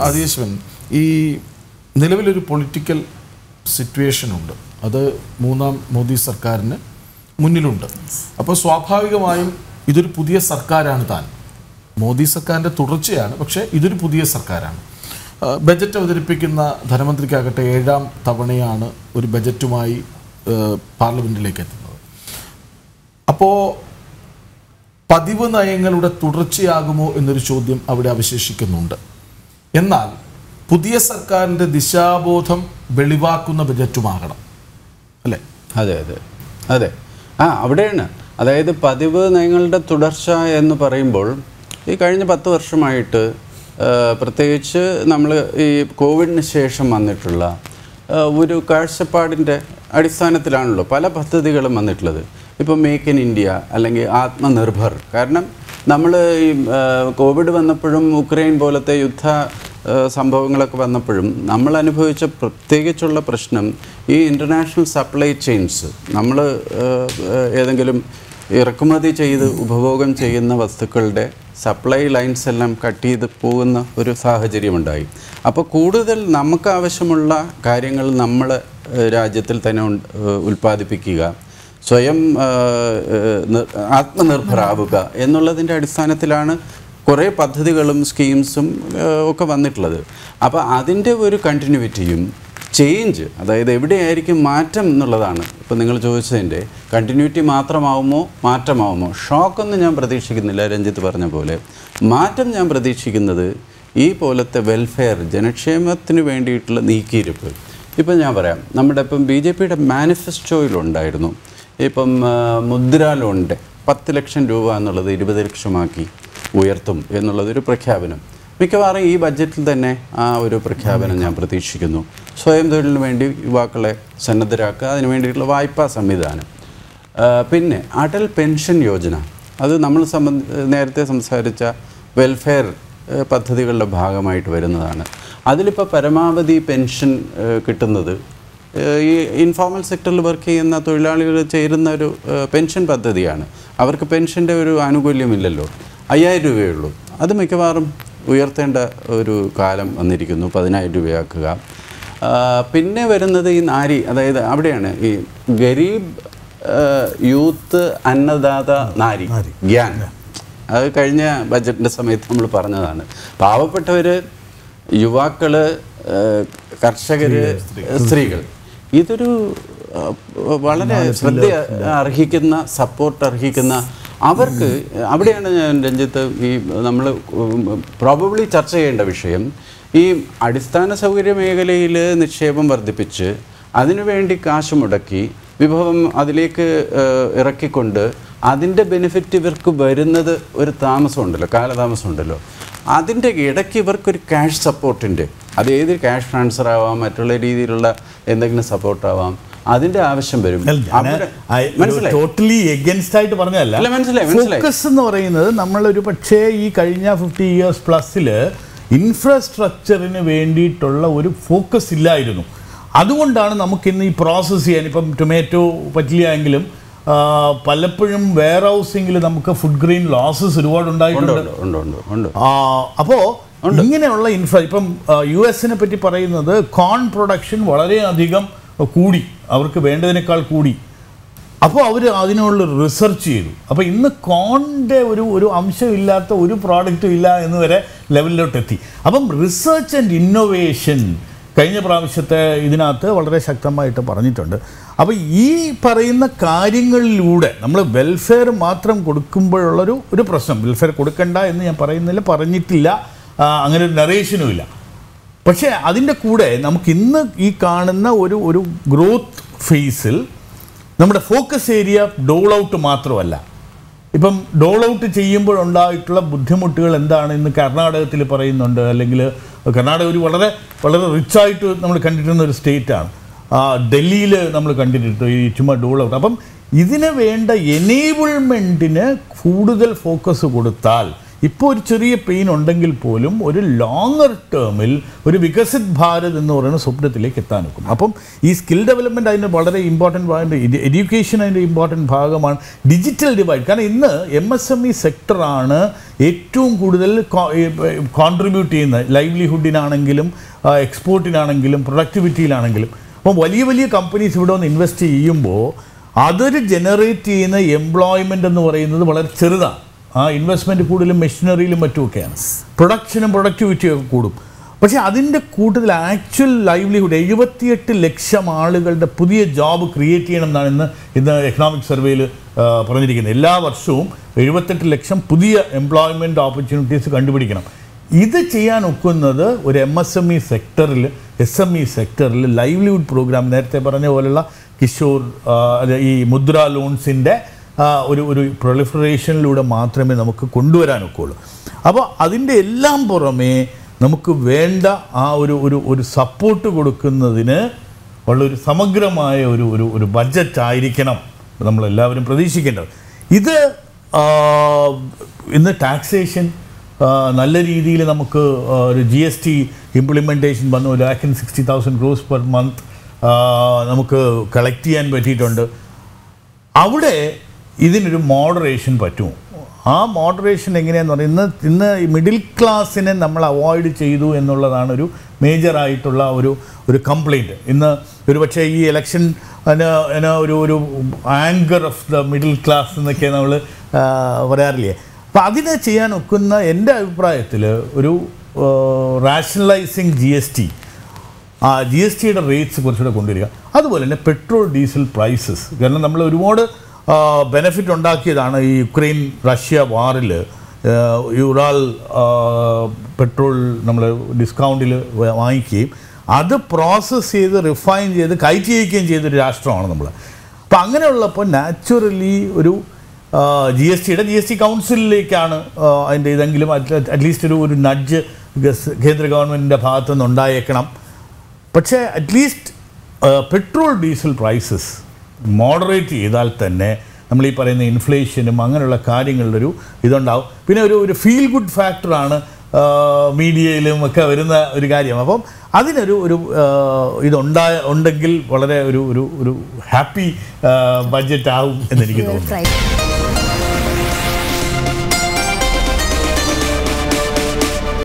ആദിയേശ്വൻ ഈ നിലവിലൊരു political situation ഉണ്ട് അത് മൂന്നാം മോദി സർക്കാരിന് മുന്നിലുണ്ട് അപ്പോൾ സ്വാഭാവികമായും ഇതൊരു പുതിയ സർക്കാരാണ് താൻ മോദി സർക്കാരിൻ്റെ തുടർച്ചയാണ് പക്ഷേ ഇതൊരു പുതിയ സർക്കാരാണ് ആ, ബജറ്റ് അവതരിപ്പിക്കുന്ന ധനമന്ത്രിക്കാകട്ടെ ഏഴാം തവണയാണ് ഒരു ബജറ്റുമായി ആ, പാർലമെൻറ്റിലേക്ക് എത്തുന്നത് അപ്പോൾ പതിവ് നയങ്ങളുടെ തുടർച്ചയാകുമോ എന്നൊരു ചോദ്യം അവിടെ അവശേഷിക്കുന്നുണ്ട് എന്നാൽ പുതിയ സർക്കാരിൻ്റെ ദിശാബോധം വെളിവാക്കുന്ന ബജറ്റുമാകണം അല്ലേ അതെ അതെ അതെ ആ അവിടെയാണ് അതായത് പതിവ് നയങ്ങളുടെ തുടർച്ച എന്ന് പറയുമ്പോൾ ഈ കഴിഞ്ഞ പത്ത് വർഷമായിട്ട് ആ, പ്രത്യേകിച്ച് നമ്മൾ ഈ കോവിഡിന് ശേഷം വന്നിട്ടുള്ള ആ, ഒരു കാഴ്ചപ്പാടിൻ്റെ അടിസ്ഥാനത്തിലാണല്ലോ പല പദ്ധതികളും വന്നിട്ടുള്ളത് ഇപ്പോൾ മേക്ക് ഇൻ ഇന്ത്യ അല്ലെങ്കിൽ ആത്മനിർഭർ കാരണം നമ്മൾ ഈ ആ, കോവിഡ് വന്നപ്പോഴും ഉക്രൈൻ പോലത്തെ യുദ്ധ ആ, സംഭവങ്ങളൊക്കെ വന്നപ്പോഴും നമ്മൾ അനുഭവിച്ച പ്രത്യേകിച്ചുള്ള പ്രശ്നം ഈ ഇൻ്റർനാഷണൽ സപ്ലൈ ചെയിൻസ് നമ്മൾ ഏതെങ്കിലും ഇറക്കുമതി ചെയ്ത് ഉപഭോഗം ചെയ്യുന്ന വസ്തുക്കളുടെ സപ്ലൈ ലൈൻസ് എല്ലാം കട്ട് ചെയ്ത് പോകുന്ന ഒരു സാഹചര്യമുണ്ടായി അപ്പോൾ കൂടുതൽ നമുക്ക് ആവശ്യമുള്ള കാര്യങ്ങൾ നമ്മൾ രാജ്യത്തിൽ തന്നെ ഉൺ- ഏഹ് ഉൽപ്പാദിപ്പിക്കുക സ്വയം ഏഹ്, ഏഹ്, നി- ആത്മനിർഭരാവുക എന്നുള്ളതിൻ്റെ അടിസ്ഥാനത്തിലാണ് കുറേ പദ്ധതികളും സ്കീംസും ഏഹ്, ഒക്കെ വന്നിട്ടുള്ളത് അപ്പോൾ അതിൻ്റെ ഒരു കണ്ടിന്യൂവിറ്റിയും ചേഞ്ച് അതായത് എവിടെയായിരിക്കും മാറ്റം എന്നുള്ളതാണ് ഇപ്പോൾ നിങ്ങൾ ചോദിച്ചതിൻ്റെ കണ്ടിന്യൂറ്റി മാത്രമാവുമോ മാറ്റമാവുമോ ഷോക്കൊന്നും ഞാൻ പ്രതീക്ഷിക്കുന്നില്ല രഞ്ജിത്ത് പറഞ്ഞ പോലെ മാറ്റം ഞാൻ പ്രതീക്ഷിക്കുന്നത് ഈ പോലത്തെ വെൽഫെയർ ജനക്ഷേമത്തിന് വേണ്ടിയിട്ടുള്ള നീക്കിയിരിപ്പ് ഇപ്പം ഞാൻ പറയാം നമ്മുടെ ഇപ്പം ബി ജെ പിയുടെ മാനിഫെസ്റ്റോയിലുണ്ടായിരുന്നു ഇപ്പം ആ, മുദ്ര ലോണിൻ്റെ പത്ത് ലക്ഷം രൂപ എന്നുള്ളത് ഇരുപത് ലക്ഷമാക്കി ഉയർത്തും എന്നുള്ളതൊരു പ്രഖ്യാപനം മിക്കവാറും ഈ ബഡ്ജറ്റിൽ തന്നെ ആ ഒരു പ്രഖ്യാപനം ഞാൻ പ്രതീക്ഷിക്കുന്നു സ്വയം തൊഴിലിന് വേണ്ടി യുവാക്കളെ സന്നദ്ധരാക്കുക അതിന് വേണ്ടിയിട്ടുള്ള വായ്പാ സംവിധാനം ആ, പിന്നെ അടൽ പെൻഷൻ യോജന അത് നമ്മൾ സംബന്ധ നേരത്തെ സംസാരിച്ച വെൽഫെയർ ആ, പദ്ധതികളുടെ ഭാഗമായിട്ട് വരുന്നതാണ് അതിലിപ്പോൾ പരമാവധി പെൻഷൻ ആ, കിട്ടുന്നത് ആ, ഈ ഇൻഫോർമൽ സെക്ടറിൽ വർക്ക് ചെയ്യുന്ന തൊഴിലാളികൾ ചേരുന്ന ഒരു ആ, പെൻഷൻ പദ്ധതിയാണ് അവർക്ക് പെൻഷൻ്റെ ഒരു ആനുകൂല്യമില്ലല്ലോ അയ്യായിരം രൂപയേ ഉള്ളൂ അത് മിക്കവാറും ഉയർത്തേണ്ട ഒരു കാലം വന്നിരിക്കുന്നു പതിനായിരം രൂപയാക്കുക ആ, പിന്നെ വരുന്നത് ഈ നാരി അതായത് അവിടെയാണ് ഈ ഗരീബ് ആ, യൂത്ത് അന്നദാത നാരി ഗ്യാൻ അത് കഴിഞ്ഞ ബജറ്റിൻ്റെ സമയത്ത് നമ്മൾ പറഞ്ഞതാണ് പാവപ്പെട്ടവർ യുവാക്കൾ കർഷകർ സ്ത്രീകൾ ഇതൊരു ആ, വളരെ ശ്രദ്ധ അർഹിക്കുന്ന സപ്പോർട്ട് അർഹിക്കുന്ന അവർക്ക് അവിടെയാണ് ഞാൻ രഞ്ജിത്ത് ഈ നമ്മൾ പ്രോബബ്ലി ചർച്ച ചെയ്യേണ്ട വിഷയം ഈ അടിസ്ഥാന സൗകര്യ മേഖലയിൽ നിക്ഷേപം വർദ്ധിപ്പിച്ച് അതിനുവേണ്ടി കാശ് മുടക്കി വിഭവം അതിലേക്ക് ഏഹ്, ഇറക്കിക്കൊണ്ട് അതിൻ്റെ ബെനിഫിറ്റ് ഇവർക്ക് വരുന്നത് ഒരു താമസമുണ്ടല്ലോ കാലതാമസമുണ്ടല്ലോ അതിൻ്റെ ഇടയ്ക്ക് ഇവർക്കൊരു ക്യാഷ് സപ്പോർട്ടിൻ്റെ അത് ഏത് ക്യാഷ് ട്രാൻസ്ഫർ ആവാം മറ്റുള്ള രീതിയിലുള്ള എന്തെങ്കിലും സപ്പോർട്ട് ആവാം അതിൻ്റെ ആവശ്യം വരും അവിടെ- മനസ്സിലായി ടോട്ടലി എഗൻസ്റ്റ് ആയിട്ട് പറഞ്ഞതല്ല അല്ല, മനസ്സിലായി, മനസ്സിലായി. ഫോക്കസ് എന്ന് പറയുന്നത് നമ്മളൊരു പക്ഷേ ഈ കഴിഞ്ഞ ഫിഫ്റ്റി ഇയേഴ്സ് പ്ലസ്സിൽ ഇൻഫ്രാസ്ട്രക്ചറിന് വേണ്ടിയിട്ടുള്ള ഒരു ഫോക്കസ് ഇല്ലായിരുന്നു അതുകൊണ്ടാണ് നമുക്കിന്ന് ഈ പ്രോസസ്സ് ചെയ്യാൻ ഇപ്പം ടൊമാറ്റോ പറ്റില്ല എങ്കിലും ആ, പലപ്പോഴും വെയർ ഹൗസിംഗിൽ നമുക്ക് ഫുഡ് ഗ്രെയിൻ ലോസസ് ഒരുപാട് ഉണ്ട് ഉണ്ടായിട്ടുണ്ട് ഉണ്ട് ഉണ്ട് ഉണ്ട് ഉണ്ട് ആ, അപ്പോ ഇങ്ങനെയുള്ള ഇൻഫ്ര ഇപ്പം യു എസിനെ പറ്റി പറയുന്നത് കോൺ പ്രൊഡക്ഷൻ വളരെയധികം കൂടി അവർക്ക് വേണ്ടതിനേക്കാൾ കൂടി അപ്പോൾ അവർ അതിനുള്ള റിസർച്ച് ചെയ്തു അപ്പോൾ ഇന്ന് കോണിൻ്റെ ഒരു ഒരു അംശമില്ലാത്ത ഒരു പ്രോഡക്റ്റും ഇല്ല എന്ന് വരെ ലെവലിലോട്ട് എത്തി അപ്പം റിസർച്ച് ആൻഡ് ഇന്നോവേഷൻ കഴിഞ്ഞ പ്രാവശ്യത്തെ ഇതിനകത്ത് വളരെ ശക്തമായിട്ട് പറഞ്ഞിട്ടുണ്ട് അപ്പോൾ ഈ പറയുന്ന കാര്യങ്ങളിലൂടെ നമ്മൾ വെൽഫെയർ മാത്രം കൊടുക്കുമ്പോഴുള്ളൊരു ഒരു പ്രശ്നം വെൽഫെയർ കൊടുക്കണ്ട എന്ന് ഞാൻ പറയുന്നില്ല പറഞ്ഞിട്ടില്ല ആ, അങ്ങനെ ഒരു നറേഷനും ഇല്ല പക്ഷേ അതിൻ്റെ കൂടെ നമുക്ക് ഇന്ന് ഈ കാണുന്ന ഒരു ഒരു ഗ്രോത്ത് ഫേസിൽ നമ്മുടെ ഫോക്കസ് ഏരിയ ഡോൾ ഔട്ട് മാത്രമല്ല ഇപ്പം ഡോൾ ഔട്ട് ചെയ്യുമ്പോഴുണ്ടായിട്ടുള്ള ബുദ്ധിമുട്ടുകൾ എന്താണ് ഇന്ന് കർണാടകത്തിൽ പറയുന്നുണ്ട് അല്ലെങ്കിൽ കർണാടക ഒരു വളരെ വളരെ റിച്ചായിട്ട് നമ്മൾ കണ്ടിട്ടുന്ന ഒരു സ്റ്റേറ്റാണ് ഡൽഹിയിൽ നമ്മൾ കണ്ടിട്ടുണ്ട് ഈ ചുമ്മാ ഡോൾ ഔട്ട് അപ്പം ഇതിന് വേണ്ട എനേബിൾമെൻറ്റിന് കൂടുതൽ ഫോക്കസ് കൊടുത്താൽ ഇപ്പോൾ ഒരു ചെറിയ പെയിൻ ഉണ്ടെങ്കിൽ പോലും ഒരു ലോങ്ങർ ടേമിൽ ഒരു വികസിത് ഭാരത് എന്ന് പറയുന്ന സ്വപ്നത്തിലേക്ക് എത്താൻ നോക്കും അപ്പം ഈ സ്കിൽ ഡെവലപ്മെൻറ്റ് അതിൻ്റെ വളരെ ഇമ്പോർട്ടൻറ്റ് ഭാഗം എഡ്യൂക്കേഷൻ അതിൻ്റെ ഇമ്പോർട്ടൻറ്റ് ഭാഗമാണ് ഡിജിറ്റൽ ഡിവൈഡ് കാരണം ഇന്ന് എം എസ് എം ഇ സെക്ടറാണ് ഏറ്റവും കൂടുതൽ കോൺട്രിബ്യൂട്ട് ചെയ്യുന്നത് ലൈവ്ലിഹുഡിനാണെങ്കിലും എക്സ്പോർട്ടിനാണെങ്കിലും പ്രൊഡക്ടിവിറ്റിയിലാണെങ്കിലും അപ്പം വലിയ വലിയ കമ്പനീസ് ഇവിടെ വന്ന് ഇൻവെസ്റ്റ് ചെയ്യുമ്പോൾ അതൊരു ജനറേറ്റ് ചെയ്യുന്ന എംപ്ലോയ്മെൻ്റ് എന്ന് പറയുന്നത് വളരെ ചെറുതാണ് ആ ഇൻവെസ്റ്റ്മെൻറ്റ് കൂടുതലും മെഷീനറിയിലും മറ്റുമൊക്കെയാണ് പ്രൊഡക്ഷനും പ്രൊഡക്ടിവിറ്റിയും ഒക്കെ കൂടും പക്ഷേ അതിൻ്റെ കൂട്ടത്തിൽ ആക്ച്വൽ ലൈവ്ലിഹുഡ് എഴുപത്തിയെട്ട് ലക്ഷം ആളുകളുടെ പുതിയ ജോബ് ക്രിയേറ്റ് ചെയ്യണം എന്നാണ് ഇന്ന് ഇന്ന് എക്കണോമിക് സർവേയിൽ പറഞ്ഞിരിക്കുന്നത് എല്ലാ വർഷവും എഴുപത്തെട്ട് ലക്ഷം പുതിയ എംപ്ലോയ്മെൻറ്റ് ഓപ്പർച്യൂണിറ്റീസ് കണ്ടുപിടിക്കണം ഇത് ചെയ്യാൻ ഒക്കുന്നത് ഒരു എം എസ് എം ഇ സെക്ടറിൽ എസ് എം ഇ സെക്ടറിൽ ലൈവ്ലിഹുഡ് പ്രോഗ്രാം നേരത്തെ പറഞ്ഞ പോലുള്ള കിഷോർ ആ, അത് ഈ മുദ്ര ലോൺസിൻ്റെ ഒരു ഒരു പ്രൊളിഫറേഷനിലൂടെ മാത്രമേ നമുക്ക് കൊണ്ടുവരാൻ ഒക്കുള്ളൂ അപ്പോൾ അതിൻ്റെ എല്ലാം പുറമേ നമുക്ക് വേണ്ട ആ ഒരു ഒരു ഒരു സപ്പോർട്ട് കൊടുക്കുന്നതിന് ഉള്ള ഒരു സമഗ്രമായ ഒരു ഒരു ഒരു ബഡ്ജറ്റ് ആയിരിക്കണം നമ്മളെല്ലാവരും പ്രതീക്ഷിക്കേണ്ടത് ഇത് ആ, ഇന്ന് ടാക്സേഷൻ നല്ല രീതിയിൽ നമുക്ക് ആ, ഒരു ജി എസ് ടി ഇംപ്ലിമെൻറ്റേഷൻ വന്നു lakh in sixty thousand crores per month നമുക്ക് കളക്ട് ചെയ്യാൻ പറ്റിയിട്ടുണ്ട് അവിടെ ഇതിനൊരു മോഡറേഷൻ പറ്റുമോ ആ മോഡറേഷൻ എങ്ങനെയാന്ന് പറഞ്ഞാൽ ഇന്ന് ഇന്ന് ഈ മിഡിൽ ക്ലാസ്സിനെ നമ്മൾ അവോയ്ഡ് ചെയ്തു എന്നുള്ളതാണ് ഒരു മേജറായിട്ടുള്ള ഒരു ഒരു കംപ്ലൈൻറ്റ് ഇന്ന് ഒരു പക്ഷേ ഈ ഇലക്ഷൻ ഒരു ഒരു anchor of the middle class എന്നൊക്കെ നമ്മൾ പറയാറില്ലേ അപ്പം അതിനെ ചെയ്യാൻ ഒക്കുന്ന എൻ്റെ അഭിപ്രായത്തിൽ ഒരു റാഷണലൈസിങ് ജി എസ് ടി ആ ജി എസ് ടിയുടെ റേറ്റ്സ് കുറച്ചുകൂടെ കൊണ്ടുവരിക അതുപോലെ തന്നെ പെട്രോൾ ഡീസൽ പ്രൈസസ് കാരണം നമ്മൾ ഒരുപാട് ബെനിഫിറ്റ് ഉണ്ടാക്കിയതാണ് ഈ യുക്രൈൻ റഷ്യ വാറിൽ യുറാൽ പെട്രോൾ നമ്മൾ ഡിസ്കൗണ്ടിൽ വാങ്ങിക്കുകയും അത് പ്രോസസ്സ് ചെയ്ത് റിഫൈൻ ചെയ്ത് കയറ്റി അയക്കുകയും ചെയ്തൊരു രാഷ്ട്രമാണ് നമ്മൾ അപ്പം അങ്ങനെയുള്ളപ്പോൾ നാച്ചുറലി ഒരു ജി എസ് ടിയുടെ ജി എസ് ടി കൗൺസിലിലേക്കാണ് ആ, അതിൻ്റെ ഇതെങ്കിലും അറ്റ്ലീസ്റ്റ് ഒരു ഒരു നഡ്ജ് കേന്ദ്ര ഗവൺമെൻറ്റിൻ്റെ ഭാഗത്തു നിന്ന് ഉണ്ടായേക്കണം പക്ഷേ at least petrol diesel prices moderate ചെയ്താൽ തന്നെ നമ്മൾ ഈ പറയുന്ന ഇൻഫ്ലേഷനും അങ്ങനെയുള്ള കാര്യങ്ങളുടെ ഒരു ഇതുണ്ടാവും പിന്നെ ഒരു ഒരു ഫീൽ ഗുഡ് ഫാക്ടറാണ് മീഡിയയിലും ഒക്കെ വരുന്ന ഒരു കാര്യം അപ്പം അതിനൊരു ഒരു ആ, ഇതുണ്ടായ ഉണ്ടെങ്കിൽ വളരെ ഒരു ഒരു ഒരു ഹാപ്പി ബഡ്ജറ്റ് ആവും എന്നെനിക്ക് തോന്നുന്നു ഫ്രൈഡേ